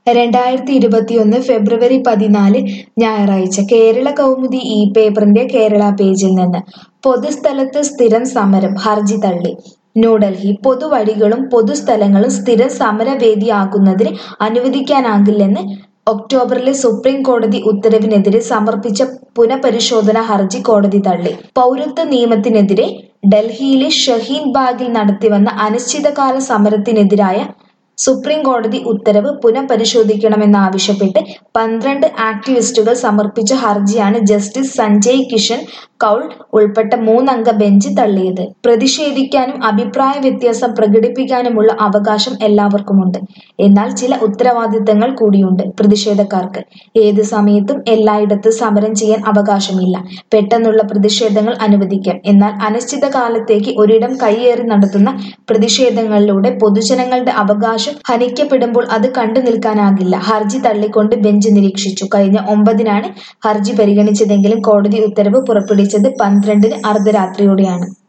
രണ്ടായിരത്തി ഇരുപത്തിയൊന്ന് ഫെബ്രുവരി പതിനാല് ഞായറാഴ്ച കേരള കൗമുദി ഇ പേപ്പറിന്റെ കേരള പേജിൽ നിന്ന് പൊതുസ്ഥലത്ത് സ്ഥിരം സമരം ഹർജി തള്ളി ന്യൂഡൽഹി പൊതുവഴികളും പൊതുസ്ഥലങ്ങളും സ്ഥിരം സമരവേദിയാക്കുന്നതിന് അനുവദിക്കാനാകില്ലെന്ന് ഒക്ടോബറിലെ സുപ്രീം കോടതി ഉത്തരവിനെതിരെ സമർപ്പിച്ച പുനഃപരിശോധനാ ഹർജി കോടതി തള്ളി പൗരത്വ നിയമത്തിനെതിരെ ഡൽഹിയിലെ ഷഹീൻ ബാഗിൽ നടത്തിവന്ന അനിശ്ചിതകാല സമരത്തിനെതിരായ സുപ്രീം കോടതി ഉത്തരവ് പുനഃപരിശോധിക്കണമെന്നാവശ്യപ്പെട്ട് പന്ത്രണ്ട് ആക്ടിവിസ്റ്റുകൾ സമർപ്പിച്ച ഹർജിയാണ് ജസ്റ്റിസ് സഞ്ജയ് കിഷൻ കൗൾ ഉൾപ്പെട്ട മൂന്നംഗ ബെഞ്ച് തള്ളിയത് പ്രതിഷേധിക്കാനും അഭിപ്രായ വ്യത്യാസം പ്രകടിപ്പിക്കാനുമുള്ള അവകാശം എല്ലാവർക്കുമുണ്ട് എന്നാൽ ചില ഉത്തരവാദിത്തങ്ങൾ കൂടിയുണ്ട് പ്രതിഷേധക്കാർക്ക് ഏത് സമയത്തും എല്ലായിടത്തും സമരം ചെയ്യാൻ അവകാശമില്ല പെട്ടെന്നുള്ള പ്രതിഷേധങ്ങൾ അനുവദിക്കാം എന്നാൽ അനിശ്ചിതകാലത്തേക്ക് ഒരിടം കൈയേറി നടത്തുന്ന പ്രതിഷേധങ്ങളിലൂടെ പൊതുജനങ്ങളുടെ അവകാശം ഹനിക്കപ്പെടുമ്പോൾ അത് കണ്ടു നിൽക്കാനാകില്ല ഹർജി തള്ളിക്കൊണ്ട് ബെഞ്ച് നിരീക്ഷിച്ചു കഴിഞ്ഞ ഒമ്പതിനാണ് ഹർജി പരിഗണിച്ചതെങ്കിലും കോടതി ഉത്തരവ് പുറപ്പെടുവിച്ചത് പന്ത്രണ്ടിന് അർദ്ധരാത്രിയോടെയാണ്